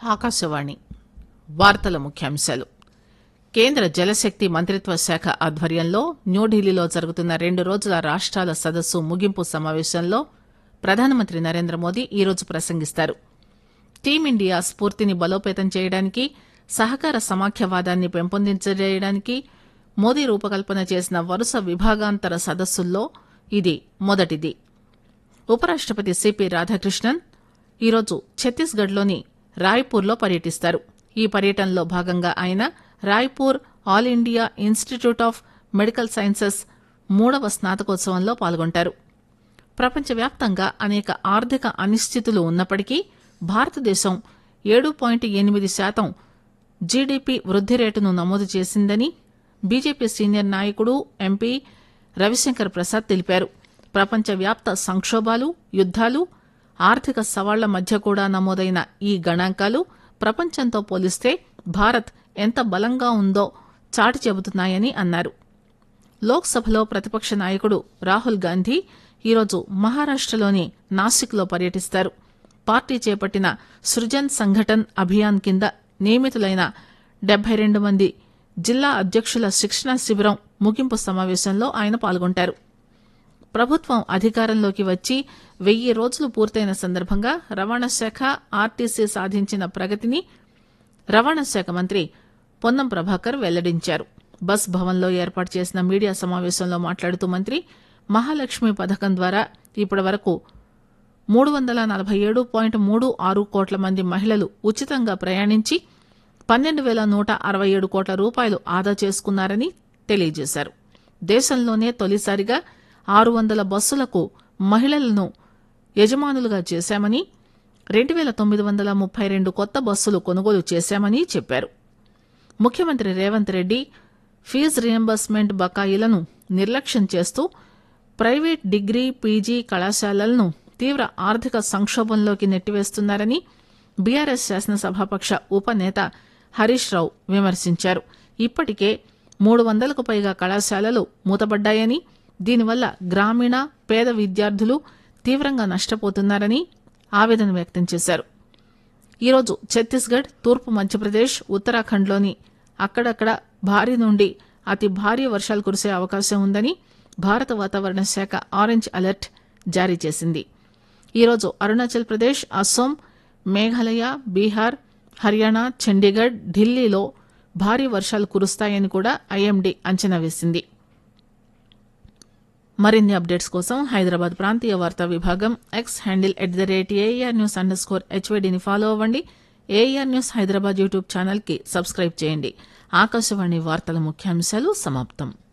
ఆకాశవాణి వార్తల ముఖ్యాంశాలు కేంద్ర జలశక్తి మంత్రిత్వ శాఖ ఆధ్వర్యంలో న్యూఢిల్లీలో జరుగుతున్న రెండు రోజుల రాష్టాల సదస్సు ముగింపు సమావేశంలో ప్రధానమంత్రి నరేంద్ర మోదీ ఈరోజు ప్రసంగిస్తారు టీమిండియా స్ఫూర్తిని బలోపేతం చేయడానికి సహకార సమాఖ్యవాదాన్ని పెంపొందించడానికి మోదీ రూపకల్పన చేసిన వరుస విభాగాంతర సదస్సుల్లో ఇది మొదటిది ఉపరాష్టపతి సిపి రాధాకృష్ణన్ ఈరోజు ఛత్తీస్గఢ్ లోని రాయ్పూర్లో పర్యటిస్తారు ఈ పర్యటనలో భాగంగా ఆయన Raipur All India Institute of Medical Sciences మూడవ స్నాతకోత్సవంలో పాల్గొంటారు ప్రపంచవ్యాప్తంగా అనేక ఆర్థిక అనిశ్చితులు ఉన్నప్పటికీ భారతదేశం ఏడు పాయింట్ ఎనిమిది శాతం జీడీపీ వృద్ది రేటును నమోదు చేసిందని బీజేపీ సీనియర్ నాయకుడు ఎంపీ రవిశంకర్ ప్రసాద్ తెలిపారు ప్రపంచవ్యాప్త సంక్షోభాలు యుద్దాలు ఆర్థిక సవాళ్ల మధ్య కూడా నమోదైన ఈ గణాంకాలు ప్రపంచంతో పోలిస్తే భారత్ ఎంత బలంగా ఉందో చాటి చెబుతున్నాయని అన్నారు లోక్ సభలో ప్రతిపక్ష నాయకుడు రాహుల్ గాంధీ ఈరోజు మహారాష్టలోని నాసిక్లో పర్యటిస్తారు పార్టీ చేపట్టిన సృజన్ సంఘటన్ అభియాన్ కింద నియమితులైన డెబ్బై రెండు మంది జిల్లా అధ్యక్షుల శిక్షణా శిబిరం ముగింపు సమావేశంలో ఆయన పాల్గొంటారు ప్రభుత్వం అధికారంలోకి వచ్చి వెయ్యి రోజులు పూర్తయిన సందర్భంగా రవాణా శాఖ ఆర్టీసీ సాధించిన ప్రగతిని రవాణా శాఖ మంత్రి పొన్నం ప్రభాకర్ వెల్లడించారు బస్ భవన్లో ఏర్పాటు చేసిన మీడియా సమావేశంలో మాట్లాడుతూ మంత్రి మహాలక్ష్మి పథకం ద్వారా ఇప్పటి వరకు మూడు వందల నలభై ఏడు పాయింట్ మూడు ఆరు కోట్ల మంది మహిళలు ఉచితంగా ప్రయాణించి పన్నెండు వేల నూట అరవై ఏడు కోట్ల రూపాయలు ఆదా చేసుకున్నారని తెలియజేశారు దేశంలోనే తొలిసారిగా ఆరు వందల బస్సులకు మహిళలను యజమానులుగా చేశామని రెండు వేల తొమ్మిది వందల ముప్పై రెండు కొత్త బస్సులు కొనుగోలు చేశామని చెప్పారు ముఖ్యమంత్రి రేవంత్ రెడ్డి ఫీజు రియంబర్స్మెంట్ బకాయిలను నిర్లక్ష్యం చేస్తూ ప్రైవేట్ డిగ్రీ పీజీ కళాశాలలను తీవ్ర ఆర్థిక సంక్షోభంలోకి నెట్టివేస్తున్నారని బీఆర్ఎస్ శాసనసభాపక్ష ఉపనేత హరీష్ రావు విమర్శించారు ఇప్పటికే మూడు వందలకు పైగా కళాశాలలు మూతబడ్డాయని దీనివల్ల గ్రామీణ పేద విద్యార్థులు తీవ్రంగా నష్టపోతున్నారని ఆవేదన వ్యక్తం చేశారు ఈరోజు ఛత్తీస్గఢ్ తూర్పు మధ్యప్రదేశ్ ఉత్తరాఖండ్లోని అక్కడక్కడ భారీ నుండి అతి భారీ వర్షాలు కురిసే అవకాశం ఉందని భారత వాతావరణ శాఖ ఆరెంజ్ అలర్ట్ జారీ చేసింది ఈరోజు అరుణాచల్ ప్రదేశ్ అస్సోం మేఘాలయ బీహార్ హర్యానా చండీగఢ్ ఢిల్లీలో భారీ వర్షాలు కురుస్తాయని కూడా ఐఎండీ అంచనా వేసింది మరిన్ని అప్డేట్స్ కోసం హైదరాబాద్ ప్రాంతీయ వార్తా విభాగం X handle at the rate AR news underscore స్కోర్ హెచ్వైడీని ఫాలో అవ్వండి AR news Hyderabad YouTube channel కి సబ్స్క్రైబ్ చేయండి ఆకాశవాణి వార్తల ముఖ్యాంశాలు సమాప్తం